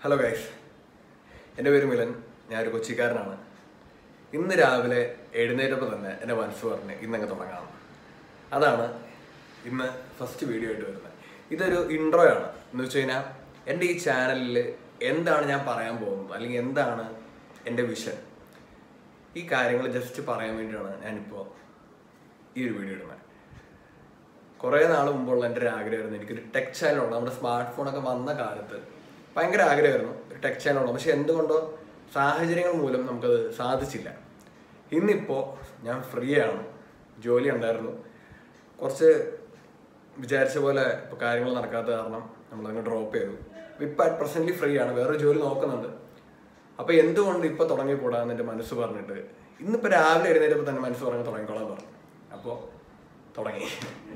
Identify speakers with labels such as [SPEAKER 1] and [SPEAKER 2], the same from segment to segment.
[SPEAKER 1] hello guys എൻ്റെ പേര് മിലൻ ഞാനൊരു കൊച്ചിക്കാരനാണ് ഇന്ന് രാവിലെ എഴുന്നേറ്റപ്പോൾ തന്നെ എൻ്റെ മനസ്സ് പറഞ്ഞ് ഇന്നങ്ങ് തുടങ്ങാം അതാണ് ഇന്ന് ഫസ്റ്റ് വീഡിയോ ആയിട്ട് വരുന്നത് ഇതൊരു ഇൻട്രോ ആണ് എന്ന് വെച്ച് കഴിഞ്ഞാൽ എൻ്റെ ഈ ചാനലിൽ എന്താണ് ഞാൻ പറയാൻ പോകുന്നത് അല്ലെങ്കിൽ എന്താണ് എൻ്റെ വിഷൻ ഈ കാര്യങ്ങൾ ജസ്റ്റ് പറയാൻ വേണ്ടിയാണ് ഞാനിപ്പോൾ ഈ ഒരു വീഡിയോ ഇടുന്നത് കുറേ നാൾ മുമ്പുള്ള എൻ്റെ ഒരു ആഗ്രഹമായിരുന്നു എനിക്കൊരു ടെക് ചാനലുള്ള നമ്മുടെ സ്മാർട്ട് ഫോണൊക്കെ വന്ന കാലത്ത് ഭയങ്കര ആഗ്രഹമായിരുന്നു ഒരു ടെക് ചാനലുള്ള പക്ഷെ എന്തുകൊണ്ടോ സാഹചര്യങ്ങൾ മൂലം നമുക്കത് സാധിച്ചില്ല ഇന്നിപ്പോൾ ഞാൻ ഫ്രീ ആണ് ജോലി ഉണ്ടായിരുന്നു കുറച്ച് വിചാരിച്ച പോലെ ഇപ്പോൾ കാര്യങ്ങൾ നടക്കാത്ത കാരണം നമ്മളങ്ങ് ഡ്രോപ്പ് ചെയ്തു ഇപ്പം അറ്റ് പ്രസൻ്റ്ലി ഫ്രീ ആണ് വേറൊരു ജോലി നോക്കുന്നുണ്ട് അപ്പോൾ എന്തുകൊണ്ട് ഇപ്പോൾ തുടങ്ങിക്കൂടാന്ന് എൻ്റെ മനസ്സ് പറഞ്ഞിട്ട് ഇന്നിപ്പോൾ രാവിലെ എഴുന്നേറ്റപ്പോൾ തന്നെ മനസ്സ് പറഞ്ഞ് തുടങ്ങിക്കോളാൻ പറഞ്ഞു അപ്പോൾ തുടങ്ങി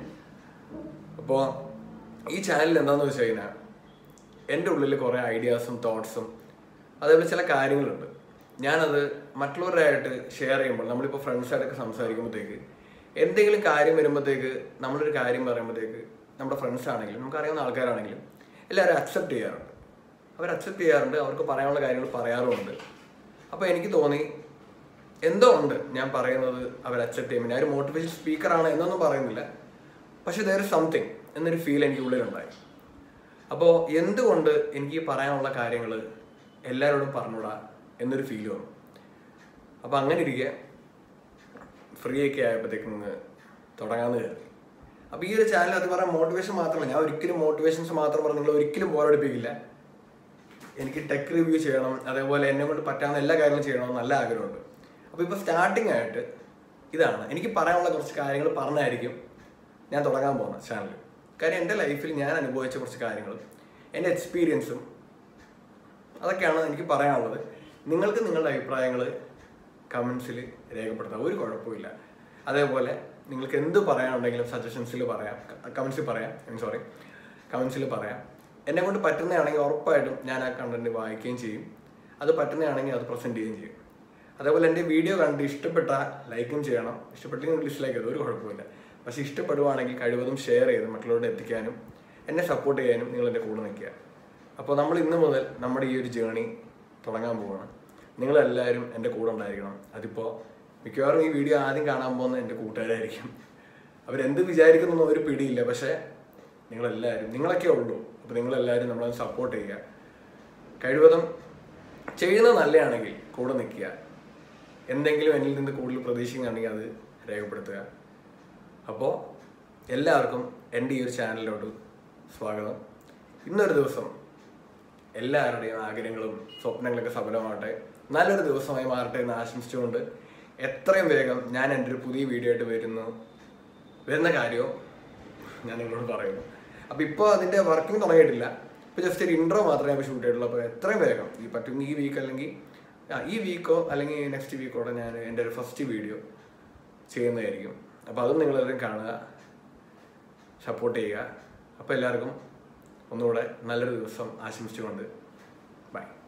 [SPEAKER 1] അപ്പോൾ ഈ ചാനൽ എന്താണെന്ന് വെച്ച് കഴിഞ്ഞാൽ എൻ്റെ ഉള്ളിൽ കുറേ ഐഡിയാസും തോട്ട്സും അതേപോലെ ചില കാര്യങ്ങളുണ്ട് ഞാനത് മറ്റുള്ളവരായിട്ട് ഷെയർ ചെയ്യുമ്പോൾ നമ്മളിപ്പോൾ ഫ്രണ്ട്സായിട്ടൊക്കെ സംസാരിക്കുമ്പോഴത്തേക്ക് എന്തെങ്കിലും കാര്യം വരുമ്പോഴത്തേക്ക് നമ്മളൊരു കാര്യം പറയുമ്പോഴത്തേക്ക് നമ്മുടെ ഫ്രണ്ട്സ് ആണെങ്കിലും നമുക്കറിയാവുന്ന ആൾക്കാരാണെങ്കിലും എല്ലാവരും അക്സെപ്റ്റ് ചെയ്യാറുണ്ട് അവർ അക്സെപ്റ്റ് ചെയ്യാറുണ്ട് അവർക്ക് പറയാനുള്ള കാര്യങ്ങൾ പറയാറുമുണ്ട് അപ്പോൾ എനിക്ക് തോന്നി എന്തോ ഉണ്ട് ഞാൻ പറയുന്നത് അവർ അക്സെപ്റ്റ് ചെയ്യുമ്പോൾ ഞാൻ ഒരു മോട്ടിവേഷൻ സ്പീക്കറാണ് എന്നൊന്നും പറയുന്നില്ല പക്ഷെ ദർ സംതിങ് എന്നൊരു ഫീൽ എനിക്ക് ഉള്ളിലുണ്ടായി അപ്പോൾ എന്തുകൊണ്ട് എനിക്ക് ഈ പറയാനുള്ള കാര്യങ്ങൾ എല്ലാവരോടും പറഞ്ഞുകൂടാ എന്നൊരു ഫീൽ വന്നു അപ്പോൾ അങ്ങനെ ഇരിക്കെ ഫ്രീ ഒക്കെ ആയപ്പോഴത്തേക്കും ഇങ്ങ് തുടങ്ങാമെന്ന് കരുതി അപ്പോൾ ഈ ഒരു ചാനൽ അത് പറയാൻ മോട്ടിവേഷൻ മാത്രമല്ല ഞാൻ ഒരിക്കലും മോട്ടിവേഷൻസ് മാത്രം പറഞ്ഞ് നിങ്ങൾ ഒരിക്കലും ബോറടിപ്പിക്കില്ല എനിക്ക് ടെക് റിവ്യൂ ചെയ്യണം അതേപോലെ എന്നെ കൊണ്ട് പറ്റാവുന്ന എല്ലാ കാര്യങ്ങളും ചെയ്യണമെന്ന് നല്ല ആഗ്രഹമുണ്ട് അപ്പോൾ ഇപ്പോൾ സ്റ്റാർട്ടിംഗ് ആയിട്ട് ഇതാണ് എനിക്ക് പറയാനുള്ള കുറച്ച് കാര്യങ്ങൾ പറഞ്ഞായിരിക്കും ഞാൻ തുടങ്ങാൻ പോകുന്നത് ചാനൽ കാര്യം എൻ്റെ ലൈഫിൽ ഞാൻ അനുഭവിച്ച കുറച്ച് കാര്യങ്ങളും എൻ്റെ എക്സ്പീരിയൻസും അതൊക്കെയാണ് എനിക്ക് പറയാനുള്ളത് നിങ്ങൾക്ക് നിങ്ങളുടെ അഭിപ്രായങ്ങൾ കമൻസിൽ രേഖപ്പെടുത്താം ഒരു കുഴപ്പമില്ല അതേപോലെ നിങ്ങൾക്ക് എന്ത് പറയാനുണ്ടെങ്കിലും സജഷൻസിൽ പറയാം കമൻസിൽ പറയാം ഐ സോറി കമൻസിൽ പറയാം എന്നെ കൊണ്ട് പറ്റുന്നതാണെങ്കിൽ ഉറപ്പായിട്ടും ഞാൻ ആ കണ്ടന്റ് വായിക്കുകയും ചെയ്യും അത് പറ്റുന്നതാണെങ്കിൽ അത് പ്രസൻറ്റ് ചെയ്യുകയും ചെയ്യും അതേപോലെ എൻ്റെ വീഡിയോ കണ്ട് ഇഷ്ടപ്പെട്ട ലൈക്കും ചെയ്യണം ഇഷ്ടപ്പെട്ടില്ലെങ്കിൽ ഡിസ്ലൈക്ക് ചെയ്തു ഒരു കുഴപ്പമില്ല പക്ഷേ ഇഷ്ടപ്പെടുവാണെങ്കിൽ കഴിവതും ഷെയർ ചെയ്ത് മറ്റുള്ളവരോട് എത്തിക്കാനും എന്നെ സപ്പോർട്ട് ചെയ്യാനും നിങ്ങൾ എൻ്റെ കൂടെ നിൽക്കുക അപ്പോൾ നമ്മൾ ഇന്ന് മുതൽ നമ്മുടെ ഈ ഒരു ജേണി തുടങ്ങാൻ പോവുകയാണ് നിങ്ങളെല്ലാവരും എൻ്റെ കൂടെ ഉണ്ടായിരിക്കണം അതിപ്പോൾ മിക്കവാറും ഈ വീഡിയോ ആദ്യം കാണാൻ പോകുന്ന എൻ്റെ കൂട്ടുകാരായിരിക്കും അവരെന്ത് വിചാരിക്കുന്നു ഒരു പിടിയില്ല പക്ഷേ നിങ്ങളെല്ലാവരും നിങ്ങളൊക്കെ ഉള്ളൂ അപ്പോൾ നിങ്ങളെല്ലാവരും നമ്മളത് സപ്പോർട്ട് ചെയ്യുക കഴിവതും ചെയ്യുന്നത് നല്ലതാണെങ്കിൽ കൂടെ നിൽക്കുക എന്തെങ്കിലും എന്നിൽ നിന്ന് കൂടുതൽ പ്രതീക്ഷിക്കുന്നുണ്ടെങ്കിൽ അത് രേഖപ്പെടുത്തുക അപ്പോൾ എല്ലാവർക്കും എൻ്റെ ഈ ഒരു ചാനലിലോട്ട് സ്വാഗതം ഇന്നൊരു ദിവസം എല്ലാവരുടെയും ആഗ്രഹങ്ങളും സ്വപ്നങ്ങളൊക്കെ സഫലമാവട്ടെ നല്ലൊരു ദിവസമായി മാറട്ടെ എന്ന് ആശംസിച്ചുകൊണ്ട് എത്രയും വേഗം ഞാൻ എൻ്റെ ഒരു പുതിയ വീഡിയോ ആയിട്ട് വരുന്നു വരുന്ന കാര്യവും ഞാൻ നിങ്ങളോട് പറയുന്നു അപ്പോൾ ഇപ്പോൾ അതിൻ്റെ വർക്കിംഗ് തുടങ്ങിയിട്ടില്ല ഇപ്പോൾ ജസ്റ്റ് ഒരു ഇൻട്രോ മാത്രമേ ഞാൻ ഷൂട്ട് ചെയ്തിട്ടുള്ളൂ അപ്പോൾ എത്രയും വേഗം ഈ പറ്റുമെങ്കിൽ ഈ വീക്ക് അല്ലെങ്കിൽ ആ, ഈ വീക്കോ അല്ലെങ്കിൽ നെക്സ്റ്റ് വീക്കോടെ ഞാൻ എൻ്റെ ഒരു ഫസ്റ്റ് വീഡിയോ ചെയ്യുന്നതായിരിക്കും അപ്പോൾ അതും നിങ്ങളെല്ലാവരും കാണുക സപ്പോർട്ട് ചെയ്യുക അപ്പോൾ എല്ലാവർക്കും ഒന്നുകൂടെ നല്ലൊരു ദിവസം ആശംസിച്ചുകൊണ്ട് ബൈ